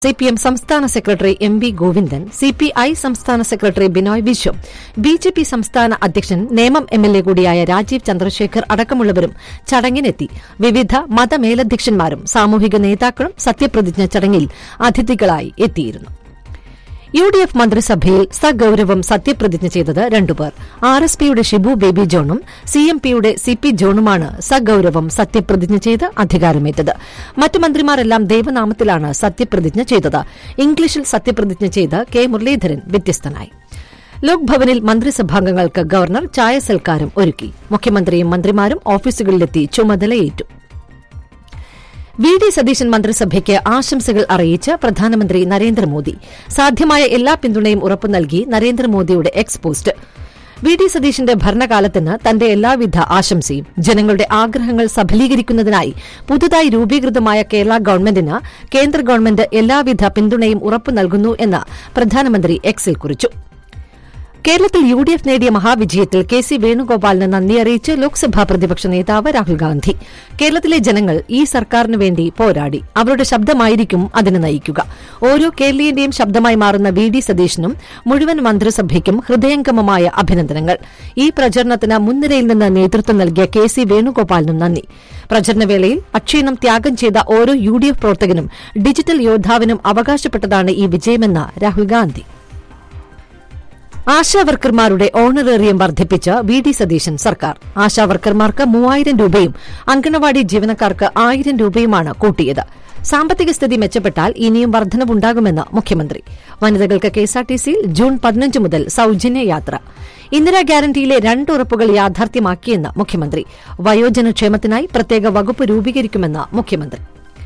C P M സംസ്ഥാന secretary M V Govindan C P I സംസ്ഥാന secretary Binoy Viswam B J P സംസ്ഥാന അധ്യക്ഷൻ Nemom M L A കൂടിയായ രാജീവ് ചന്ദ്രശേഖർ അടക്കമുള്ളവരും ചടങ്ങിനെത്തി വിവിധ മതമേലധ്യക്ഷന്മാരും സാമൂഹിക നേതാക്കളും സത്യപ്രതിജ്ഞ ചടങ്ങിൽ അതിഥികളായി എത്തിയിരുന്നു യു ഡി എഫ് മന്ത്രിസഭയിൽ സഗൌരവം സത്യപ്രതിജ്ഞ ചെയ്തത് രണ്ടുപേർ ആർ എസ് പിയുടെ ഷിബു ബേബി ജോണും സി എം പിയുടെ സി പി ജോണുമാണ് സഗൌരവം സത്യപ്രതിജ്ഞ ചെയ്ത് അധികാരമേറ്റത് മറ്റു മന്ത്രിമാരെല്ലാം ദൈവനാമത്തിലാണ് സത്യപ്രതിജ്ഞ ചെയ്തത് ഇംഗ്ലീഷിൽ സത്യപ്രതിജ്ഞ ചെയ്ത് കെ മുരളീധരൻ വ്യത്യസ്തനായി ലോക്ഭവനിൽ മന്ത്രിസഭാംഗങ്ങൾക്ക് ഗവർണർ ചായ സൽക്കാരം ഒരുക്കി മുഖ്യമന്ത്രിയും മന്ത്രിമാരും ഓഫീസുകളിലെത്തി ചുമതലയേറ്റു വി ഡി സതീശൻ മന്ത്രിസഭയ്ക്ക് ആശംസകൾ അറിയിച്ച് പ്രധാനമന്ത്രി നരേന്ദ്രമോദി സാധ്യമായ എല്ലാ പിന്തുണയും ഉറപ്പു നൽകി നരേന്ദ്രമോദിയുടെ എക്സ് പോസ്റ്റ് വി ഡി സതീശന്റെ ഭരണകാലത്തിന് തന്റെ എല്ലാവിധ ആശംസയും ജനങ്ങളുടെ ആഗ്രഹങ്ങൾ സഫലീകരിക്കുന്നതിനായി പുതുതായി രൂപീകൃതമായ കേരള ഗവൺമെന്റിന് കേന്ദ്ര ഗവൺമെന്റ് എല്ലാവിധ പിന്തുണയും ഉറപ്പു നൽകുന്നു എന്ന് പ്രധാനമന്ത്രി എക്സിൽ കുറിച്ചു കേരളത്തിൽ യു ഡി എഫ് നേടിയ മഹാവിജയത്തിൽ കെ സി വേണുഗോപാലിന് നന്ദി അറിയിച്ച് ലോക്സഭാ പ്രതിപക്ഷ നേതാവ് രാഹുൽ ഗാന്ധി കേരളത്തിലെ ജനങ്ങൾ ഈ സർക്കാരിനു വേണ്ടി പോരാടി അവരുടെ ശബ്ദമായിരിക്കും അതിന് നയിക്കുക ഓരോ കേരളീയന്റെയും ശബ്ദമായി മാറുന്ന വി ഡി സതീശനും മുഴുവൻ മന്ത്രിസഭയ്ക്കും ഹൃദയംഗമമായ അഭിനന്ദനങ്ങൾ ഈ പ്രചരണത്തിന് മുൻനിരയിൽ നിന്ന് നേതൃത്വം നൽകിയ കെ സി വേണുഗോപാലിനും നന്ദി പ്രചരണവേളയിൽ അക്ഷീണം ത്യാഗം ചെയ്ത ഓരോ യു ഡി എഫ് പ്രവർത്തകനും ഡിജിറ്റൽ യോദ്ധാവിനും അവകാശപ്പെട്ടതാണ് ഈ വിജയമെന്ന് രാഹുൽ ഗാന്ധി ആശാവർക്കർമാരുടെ ഓണറേറിയം വർദ്ധിപ്പിച്ച് വി ഡി സതീശൻ സർക്കാർ ആശാവർക്കർമാർക്ക് മൂവായിരം രൂപയും അങ്കണവാടി ജീവനക്കാർക്ക് ആയിരം രൂപയുമാണ് കൂട്ടിയത് സാമ്പത്തിക സ്ഥിതി മെച്ചപ്പെട്ടാൽ ഇനിയും വർധനവുണ്ടാകുമെന്ന് മുഖ്യമന്ത്രി വനിതകൾക്ക് കെഎസ്ആർടിസിയിൽ ജൂൺ പതിനഞ്ച് മുതൽ സൌജന്യ യാത്ര ഇന്ദിരാ ഗ്യാരണ്ടിയിലെ രണ്ട് ഉറപ്പുകൾ യാഥാർത്ഥ്യമാക്കിയെന്ന് മുഖ്യമന്ത്രി വയോജനക്ഷേമത്തിനായി പ്രത്യേക വകുപ്പ് രൂപീകരിക്കുമെന്ന് മുഖ്യമന്ത്രി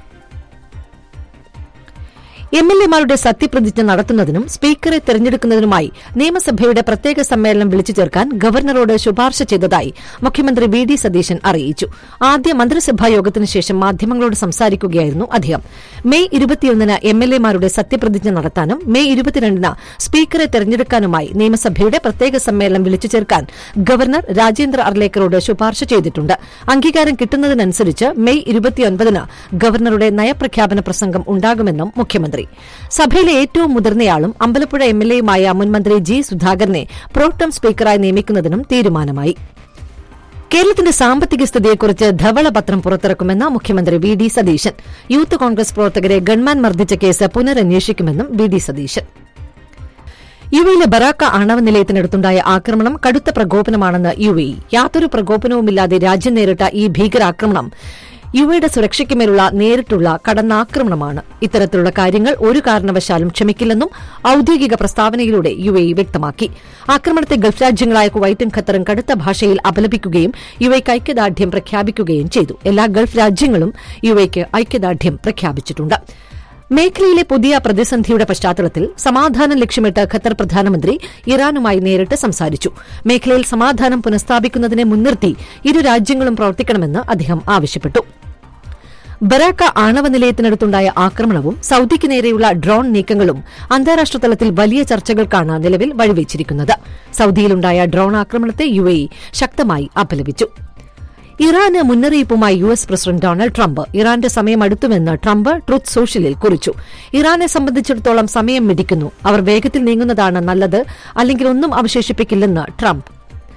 എം എൽ എമാരുടെ സത്യപ്രതിജ്ഞ നടത്തുന്നതിനും സ്പീക്കറെ തെരഞ്ഞെടുക്കുന്നതിനുമായി നിയമസഭയുടെ പ്രത്യേക സമ്മേളനം വിളിച്ചു ചേർക്കാൻ ഗവർണറോട് ശുപാർശ ചെയ്തതായി മുഖ്യമന്ത്രി വി ഡി സതീശൻ അറിയിച്ചു ആദ്യ മന്ത്രിസഭാ യോഗത്തിന് ശേഷം മാധ്യമങ്ങളോട് സംസാരിക്കുകയായിരുന്നു അദ്ദേഹം മെയ് ഇരുപത്തിയൊന്നിന് എം എൽ എമാരുടെ സത്യപ്രതിജ്ഞ നടത്താനും മെയ് ഇരുപത്തിരണ്ടിന് സ്പീക്കറെ തെരഞ്ഞെടുക്കാനുമായി നിയമസഭയുടെ പ്രത്യേക സമ്മേളനം വിളിച്ചു ചേർക്കാൻ ഗവർണർ രാജേന്ദ്ര അർലേക്കറോട് ശുപാർശ ചെയ്തിട്ടുണ്ട് അംഗീകാരം കിട്ടുന്നതിനനുസരിച്ച് മെയ് ഇരുപത്തിയൊൻപതിന് ഗവർണറുടെ നയപ്രഖ്യാപന പ്രസംഗം ഉണ്ടാകുമെന്നും മുഖ്യമന്ത്രി സഭയിലെ ഏറ്റവും മുതിർന്നയാളും അമ്പലപ്പുഴ എംഎൽഎയുമായ മുൻമന്ത്രി ജി സുധാകരനെ പ്രോട്ടം സ്പീക്കറായി നിയമിക്കുന്നതിനും തീരുമാനമായി കേരളത്തിന്റെ സാമ്പത്തിക സ്ഥിതിയെക്കുറിച്ച് ധവളപത്രം പുറത്തിറക്കുമെന്ന് മുഖ്യമന്ത്രി V D Satheesan youth Congress പ്രവർത്തകരെ ഗൺമാൻ മർദ്ദിച്ച കേസ് പുനരന്വേഷിക്കുമെന്നും വി ഡി സതീശൻ യുഎയിലെ ബറാക്ക ആണവ നിലയത്തിനടുത്തുണ്ടായ ആക്രമണം കടുത്ത പ്രകോപനമാണെന്ന് യുഎഇ യാതൊരു പ്രകോപനവുമില്ലാതെ രാജ്യം നേരിട്ട ഈ ഭീകരാക്രമണം യുഎയുടെ സുരക്ഷയ്ക്കുമേലുള്ള നേരിട്ടുള്ള കടന്നാക്രമണമാണ് ഇത്തരത്തിലുള്ള കാര്യങ്ങൾ ഒരു കാരണവശാലും ക്ഷമിക്കില്ലെന്നും ഔദ്യോഗിക പ്രസ്താവനയിലൂടെ യുഎഇ വ്യക്തമാക്കി ആക്രമണത്തെ ഗൾഫ് രാജ്യങ്ങളായ കുവൈറ്റും ഖത്തറും കടുത്ത ഭാഷയിൽ അപലപിക്കുകയും യുഎയ്ക്ക് ഐക്യദാർഢ്യം പ്രഖ്യാപിക്കുകയും ചെയ്തു എല്ലാ ഗൾഫ് രാജ്യങ്ങളും യുഎയ്ക്ക് ഐക്യദാർഢ്യം പ്രഖ്യാപിച്ചിട്ടുണ്ട് മേഖലയിലെ പുതിയ പ്രതിസന്ധിയുടെ പശ്ചാത്തലത്തിൽ സമാധാനം ലക്ഷ്യമിട്ട് ഖത്തർ പ്രധാനമന്ത്രി ഇറാനുമായി നേരിട്ട് സംസാരിച്ചു മേഖലയിൽ സമാധാനം പുനഃസ്ഥാപിക്കുന്നതിനെ മുൻനിർത്തി ഇരു രാജ്യങ്ങളും പ്രവർത്തിക്കണമെന്ന് അദ്ദേഹം ആവശ്യപ്പെട്ടു ബറാക്ക ആണവ നിലയത്തിനടുത്തുണ്ടായ ആക്രമണവും സൌദിക്ക് നേരെയുള്ള ഡ്രോൺ നീക്കങ്ങളും അന്താരാഷ്ട്ര തലത്തിൽ വലിയ ചർച്ചകൾക്കാണ് നിലവിൽ വഴിവെച്ചിരിക്കുന്നത് സൌദിയിലുണ്ടായ ഡ്രോൺ ആക്രമണത്തെ യുഎഇ ശക്തമായി അപലപിച്ചു ഇറാന് മുന്നറിയിപ്പുമായി U S president Donald Trump ഇറാന്റെ സമയം അടുത്തുമെന്ന് ട്രംപ് ട്രൂത്ത് സോഷ്യലിൽ കുറിച്ചു ഇറാനെ സംബന്ധിച്ചിടത്തോളം സമയം മിടിക്കുന്നു അവർ വേഗത്തിൽ നീങ്ങുന്നതാണ് നല്ലത് അല്ലെങ്കിൽ ഒന്നും അവശേഷിപ്പിക്കില്ലെന്ന് ട്രംപ്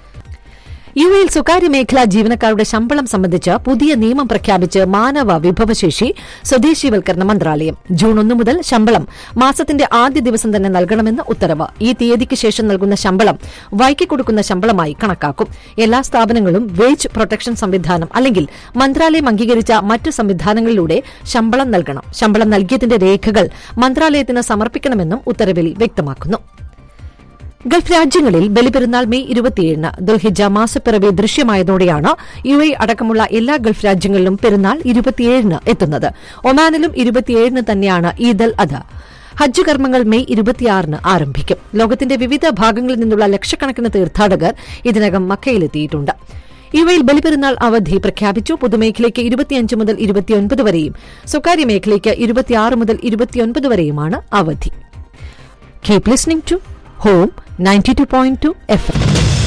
യു എയിൽ സ്വകാര്യ മേഖലാ ജീവനക്കാരുടെ ശമ്പളം സംബന്ധിച്ച് പുതിയ നിയമം പ്രഖ്യാപിച്ച് മാനവ വിഭവശേഷി സ്വദേശീവൽക്കരണ മന്ത്രാലയം ജൂൺ ഒന്ന് മുതൽ ശമ്പളം മാസത്തിന്റെ ആദ്യ ദിവസം തന്നെ നൽകണമെന്ന് ഉത്തരവ് ഈ തീയതിക്ക് ശേഷം നൽകുന്ന ശമ്പളം വൈകിക്കൊടുക്കുന്ന ശമ്പളമായി കണക്കാക്കും എല്ലാ സ്ഥാപനങ്ങളും വേജ് പ്രൊട്ടക്ഷൻ സംവിധാനം അല്ലെങ്കിൽ മന്ത്രാലയം അംഗീകരിച്ച മറ്റ് സംവിധാനങ്ങളിലൂടെ ശമ്പളം നൽകണം ശമ്പളം നൽകിയതിന്റെ രേഖകൾ മന്ത്രാലയത്തിന് സമർപ്പിക്കണമെന്നും ഉത്തരവിൽ വ്യക്തമാക്കുന്നു ഗൾഫ് രാജ്യങ്ങളിൽ ബലിപെരുന്നാൾ മെയ് ഇരുപത്തിയേഴിന് ദുൽഹിജ മാസപ്പിറവി ദൃശ്യമായതോടെയാണ് യു എ അടക്കമുള്ള എല്ലാ ഗൾഫ് രാജ്യങ്ങളിലും പെരുന്നാൾ ഇരുപത്തിയേഴിന് എത്തുന്നത് ഒമാനിലും ഇരുപത്തിയേഴിന് തന്നെയാണ് ഈദ് അൽ അധ ഹജ്ജ് കർമ്മങ്ങൾ മെയ് ഇരുപത്തിയാറിന് ആരംഭിക്കും ലോകത്തിന്റെ വിവിധ ഭാഗങ്ങളിൽ നിന്നുള്ള ലക്ഷക്കണക്കിന് തീർത്ഥാടകർ ഇതിനകം മക്കയിലെത്തിയിട്ടുണ്ട് യുഎയിൽ ബലിപെരുന്നാൾ അവധി പ്രഖ്യാപിച്ചു പൊതുമേഖലയ്ക്ക് ഇരുപത്തിയഞ്ച് മുതൽ ഇരുപത്തിയൊൻപത് വരെയും സ്വകാര്യ മേഖലയ്ക്ക് ഇരുപത്തിയാറ് മുതൽ ഇരുപത്തിയൊൻപത് വരെയുമാണ് അവധി keep listening to home ninety two point two F M